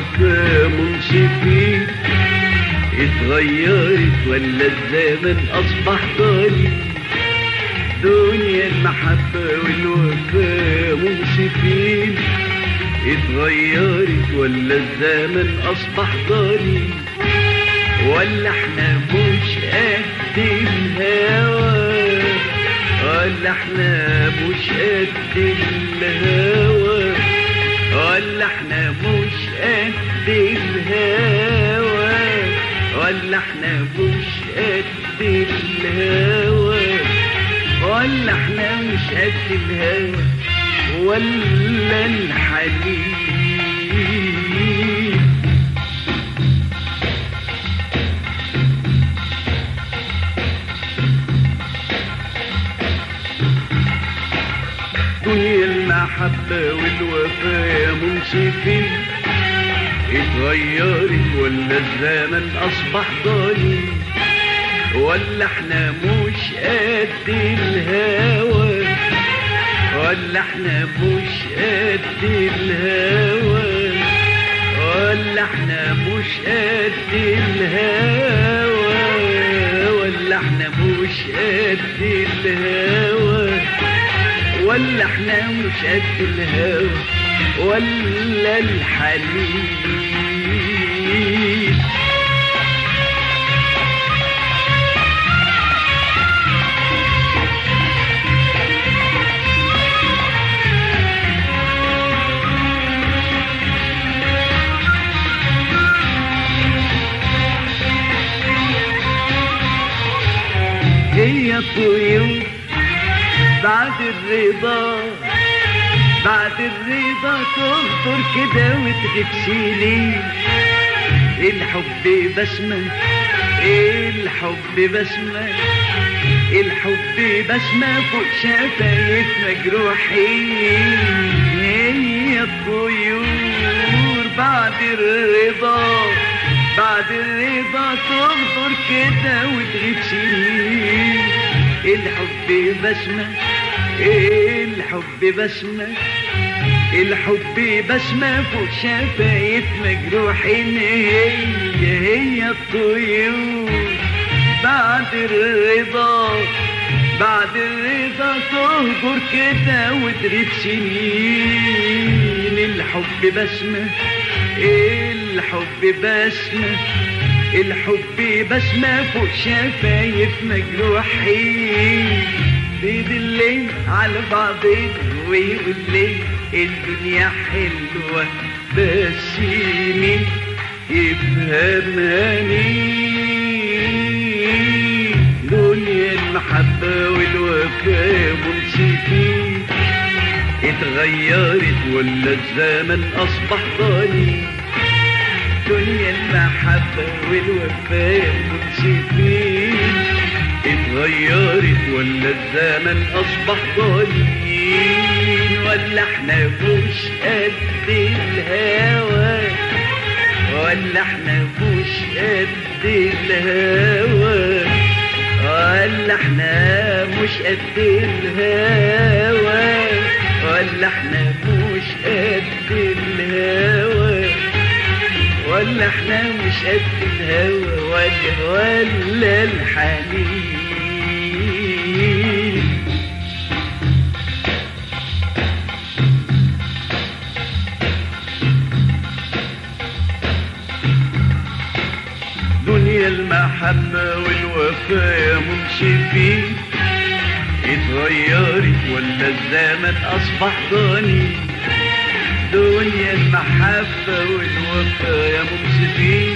الوفا منصفين اتغيرت ولا الزمن أصبح ضليل دنيا المحبة والوفا منصفين اتغيرت ولا الزمن أصبح ضليل ولا احنا مش قد الهوى ولا احنا مش قد الهوى ولا احنا مش قد الهوى ولا احنا مش قد الهوى ولا احنا مش قد الهوى ولا الحنين دنيا المحبة والوفاء منصفين اتغيرت ولا الزمن أصبح ضليل ولا احنا مش قد الهوى ولا احنا مش قد الهوى ولا احنا مش قد الهوى ولا احنا مش قد الهوى ولا احنا مش قد الهوى ولا الحنين هي طيور بعد الرضا بعد الرضا تهطر كده وتغيب سنين الحب بسمة الحب بسمة الحب بسمة فوق شفايف مجروحين هي الطيور بعد الرضا بعد الرضا تهطر كده وتغيب سنين الحب بسمة الحب بسمة الحب بسمة فوق شفايف مجروحين هي هي الطيور بعد الرضا بعد الرضا تهجر كده وتغيب سنين الحب بسمة الحب بسمة الحب بسمة فوق شفايف مجروحين بيدلين على بعضين ويقول لي الدنيا حلوة بس مين يفهمني دنيا المحبة والوفاء منصفين اتغيرت ولا الزمن أصبح ضليل دنيا المحبة والوفاء منصفين اتغيرت ولا الزمن أصبح ضليل ولا احنا مش قد الهوى ولا احنا مش قد الهوى ولا احنا مش قد الهوى ولا احنا مش قد الهوى ولا احنا مش قد الهوى ولا ولا الحنين دنيا المحبة والوفاء منشفين اتغيرت ولا الزمن أصبح ضنين دنيا المحبة والوفاء منصفين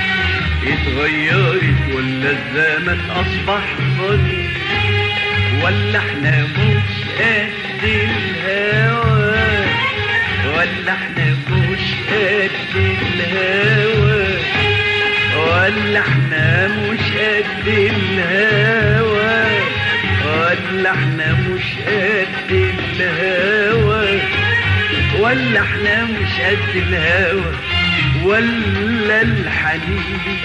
اتغيرت ولا الزمن أصبح ضنين ولا احنا مش قد الهوى ولا احنا مش قد الهوى ولا احنا مش قد الهوى ولا احنا مش قد الهوى ولا احنا مش قد الهوى ولا الحنين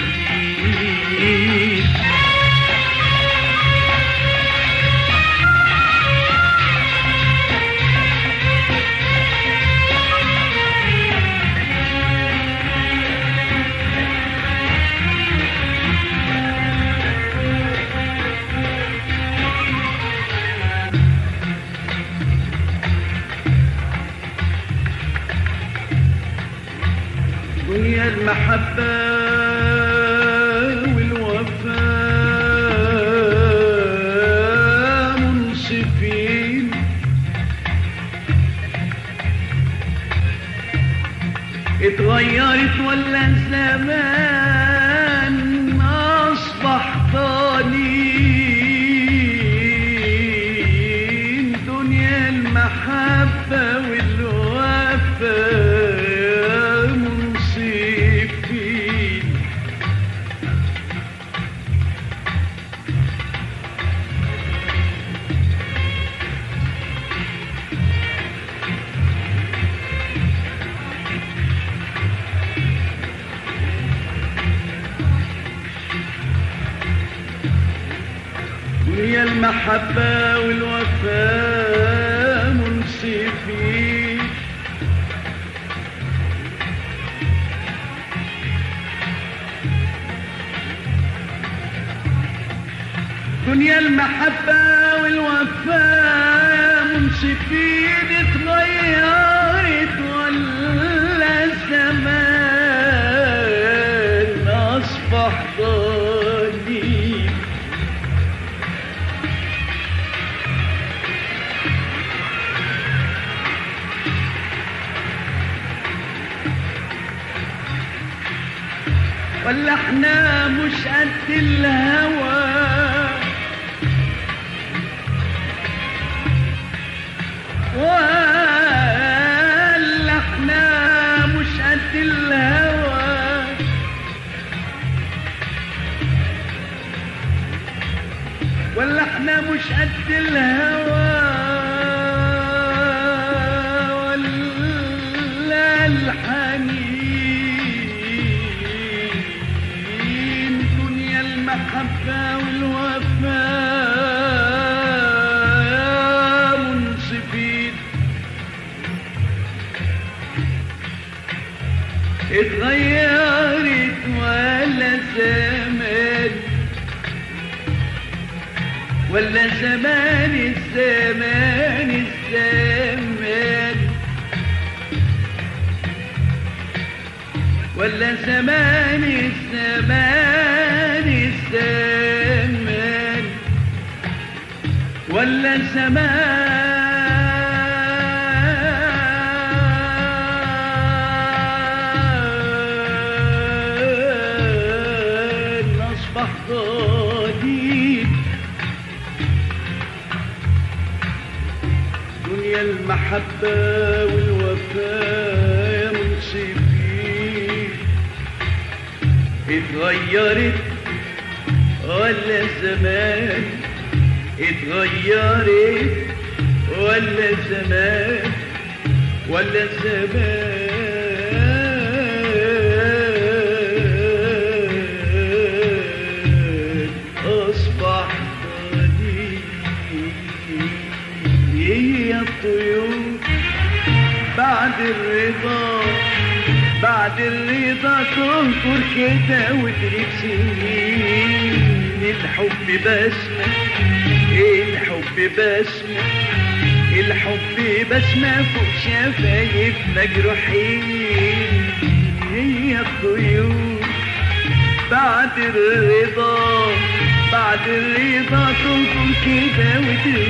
المحبة والوفاء منصفين اتغيرت ولا الزمان اصبح ضنين دنيا المحبة والوفاء منصفين دنيا المحبة والوفاء منصفين دنيا المحبة والوفاء منصفين اتغيرت ولا زمان أصبح ضنين ولا احنا مش قد الهوى ولا احنا مش قد الهوى ولا احنا مش قد الهوى ولا الحنين دنيا المحبة والوفاء منصفين اتغيرت ولا زمان ولا زمان الزمان الزمان ولا زمان الزمان الزمان ولا زمان أصبح ضديد دنيا المحبة والوفاء منصفين اتغيرت ولا زمان اتغيرت ولا زمان ولا زمان أصبح قديم هي الطيور بعد الرضا بعد الرضا تنكر كده وتغيب سنين الحب بسمة الحب بسمة الحب بسمة فوق شفايف مجروحين هي الطيور بعد الرضا بعد الرضا تنكر كده وتغيب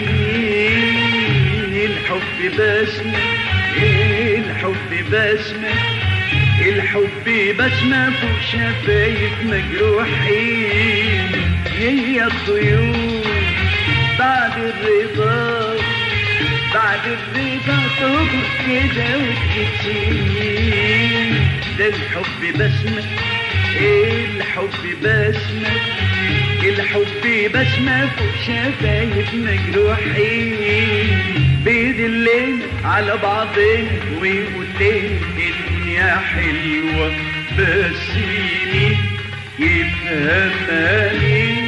سنين الحب بسمة الحب بسمة الحب بسمة فوق شفايف مجروحين هي الطيور بعد الرضا بعد الرضا تهجر كده وتجيب ده الحب بسمة الحب بسمة الحب بسمة فوق شفايف مجروحين بيدلنا على بعضنا ويقول لنا الدنيا حلوة بس مين يفهمها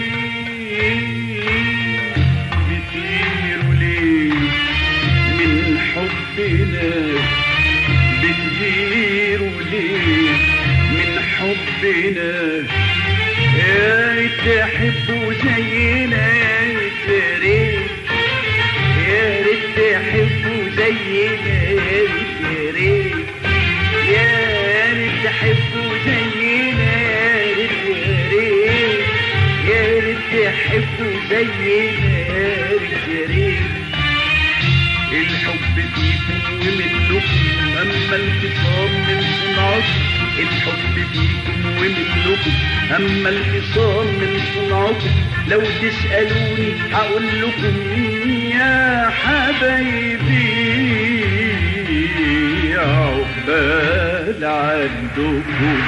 بتغيروا ليه من حبنا بتغيروا ليه من حبنا يا ريت تحبوا زينا يا ريت يا ريت تحبوا زينا يا ريت يا ريت يا ريت تحبوا زينا يا ريت يا ريت الحب فيكم ومنكم أما الخصام من صنعكم الحب فيكم ومنكم أما الخصام من صنعكم لو تسألوني هقول لكم يا حبايبي عقبال عندكم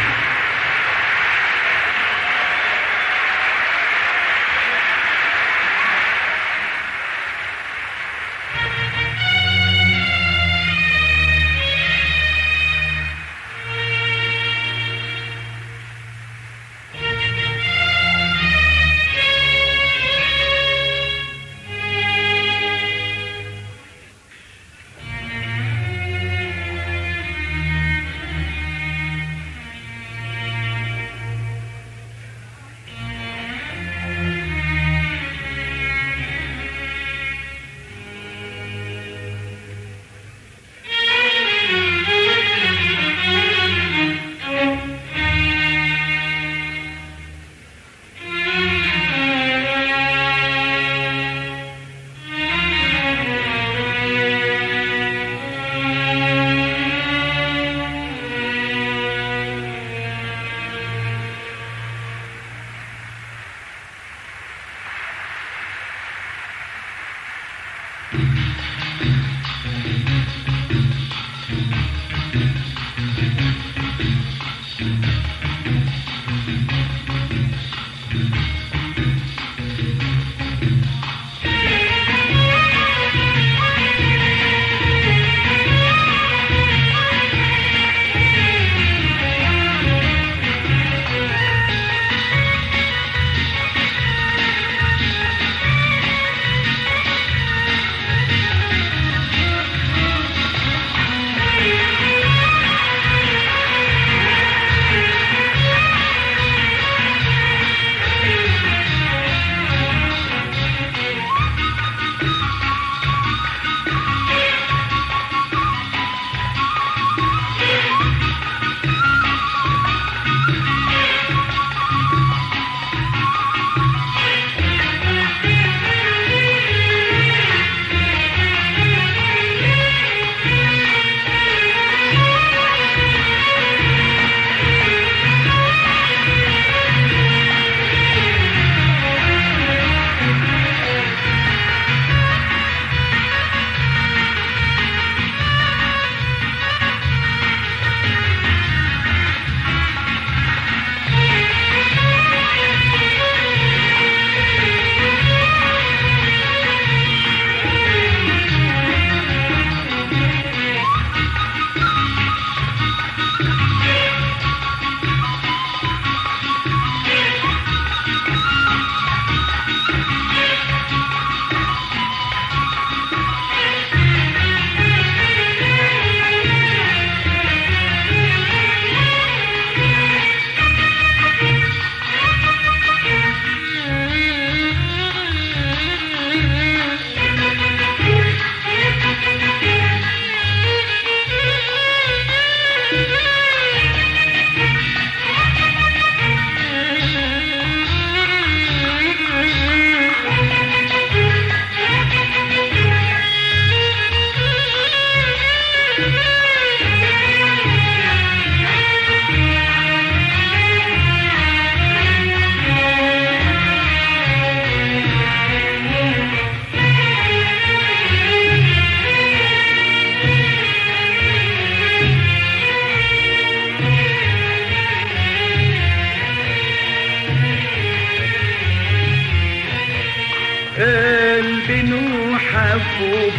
حبوا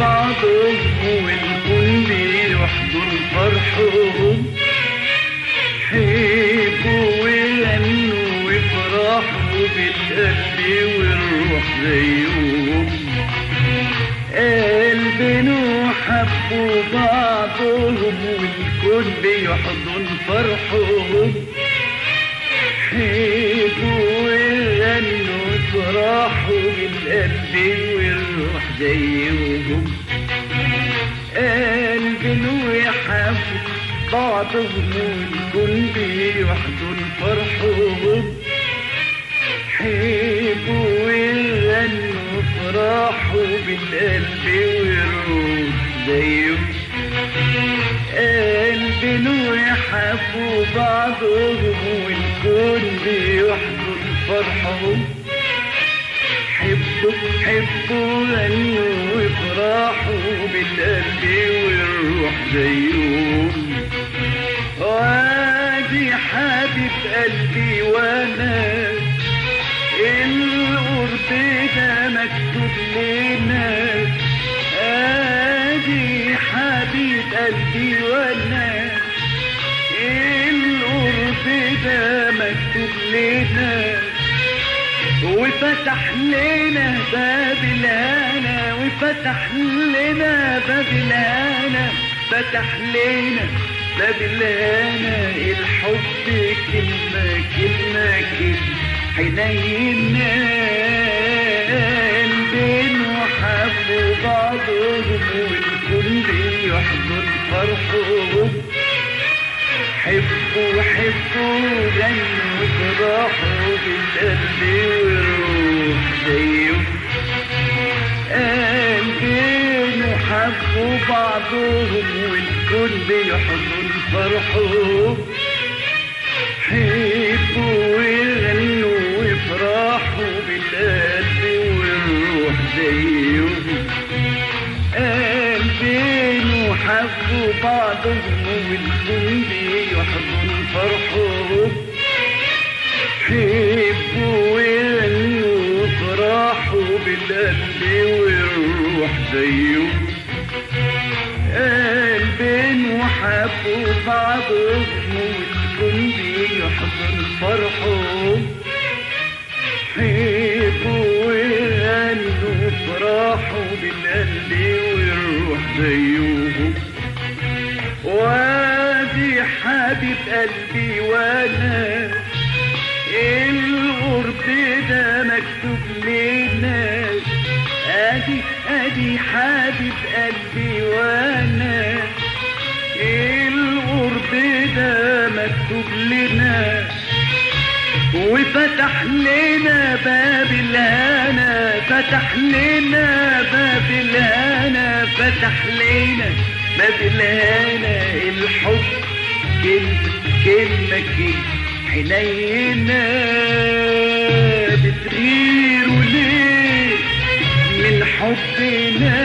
بعضهم والكل يحضن فرحهم حبوا وغنوا وافرحوا بالقلب والروح زيهم قلبنا حبوا بعضهم والكل يحضن فرحهم حبوا وغنوا وافرحوا بالقلب والروح زيهم قلبنا يحبوا بعضهم والكل يحضن فرحهم حبوا وغنوا وافرحوا بالقلب والروح زيه قلب ويحبوا بعضهم والكون بيحضن فرحهم حبوا حبوا غنوا وافرحوا بالقلب والروح زيهم وادي حبيب قلبي وانا القرب ده مكتوب لنا ادي حبيب قلبي وانا القرب ده مكتوب لنا وفتح لنا باب الهنا وفتح لنا باب الهنا فتح لنا باب الهنا الحب كلمة كلمة كلمة حنينا قلبين وحبوا بعضهم والكل يحضن فرحهم حبوا حبوا غنوا وافرحوا بالقلب والروح زيهم قلبين وحبوا بعضهم والكل يحضن فرحهم حبوا وغنوا وافرحوا بالقلب والروح زيهم قلبين وحبوا بعضهم والكل يحضن فرحهم حبوا وغنوا وافرحوا بالقلب والروح زيهم قلبين وحبوا بعضهم والكل يحضن فرحهم حبوا وغنوا وافرحوا بالقلب والروح زيهم وادي حبيب قلبي وانا القرب ده مكتوب لنا ادي ادي حبيب قلبي وانا القرب ده مكتوب لنا وفتح لنا باب الهنا فتح لنا باب الهنا فتح لنا باب الهنا الحب كلمة كلمة كلمة حنينا بتغيروا ليه من حبنا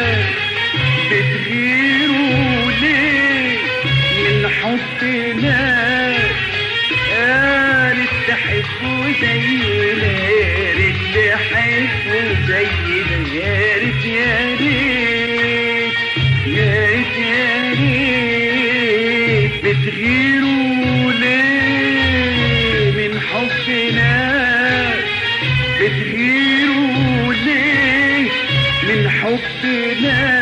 بتغيروا ليه من حبنا يا ريت تحبوا زينا يا ريت تحبوا زينا يا ريت يا ريت يا ريت يا ريت بتغيروا ليه من حبنا بتغيروا ليه من حبنا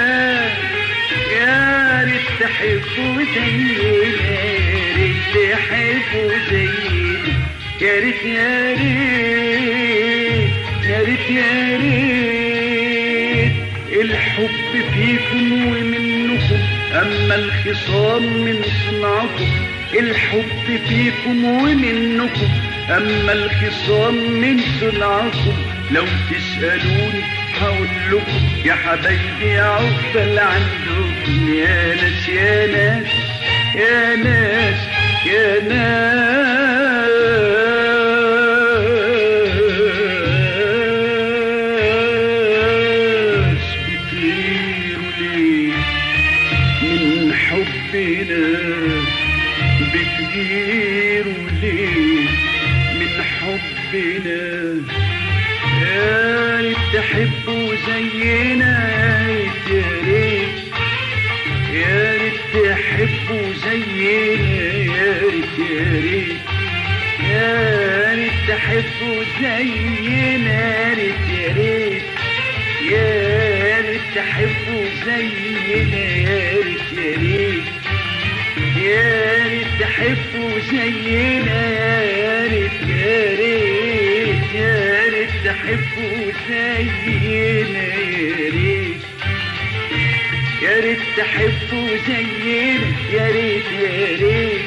يا ريت تحبوا زينا يا ريت تحبوا زينا يا ريت يا ريت يا ريت يا ريت الحب فيكم ومنكم أما الخصام من صنعكم الحب فيكم ومنكم أما الخصام من صنعكم لو تسألوني هقول لكم يا حبايبي عقبال عندكم يا ناس يا ناس يا ناس يا ناس بتغيروا ليه من حبنا بتغيروا ليه من حبنا يا ريت تحبوا زينا يا ريت يا ريت تحبوا زينا يا ريت يا ريت يا ريت تحبوا زينا يا ريت يا ريت يا ريت تحبوا زينا يا ريت يا ريت يا ريت تحبوا زينا يا ريت يا ريت يا ريت تحبوا زينا يا ريت يا ريت تحبوا زينا يا ريت يا ريت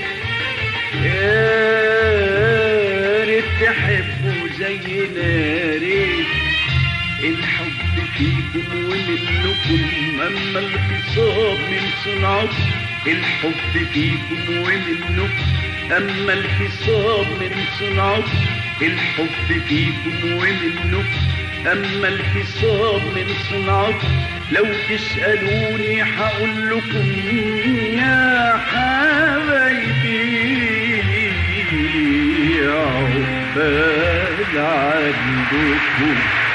يا ريت تحبوا زينا يا ريت الحب فيكم ومنكم أما الخصام من صنعكم الحب فيكم ومنكم أما الخصام من صنعكم الحب فيكم ومنكم أما الخصام من صنعكم لو تسألوني هقول لكم يا حبايبي عقبال عندكم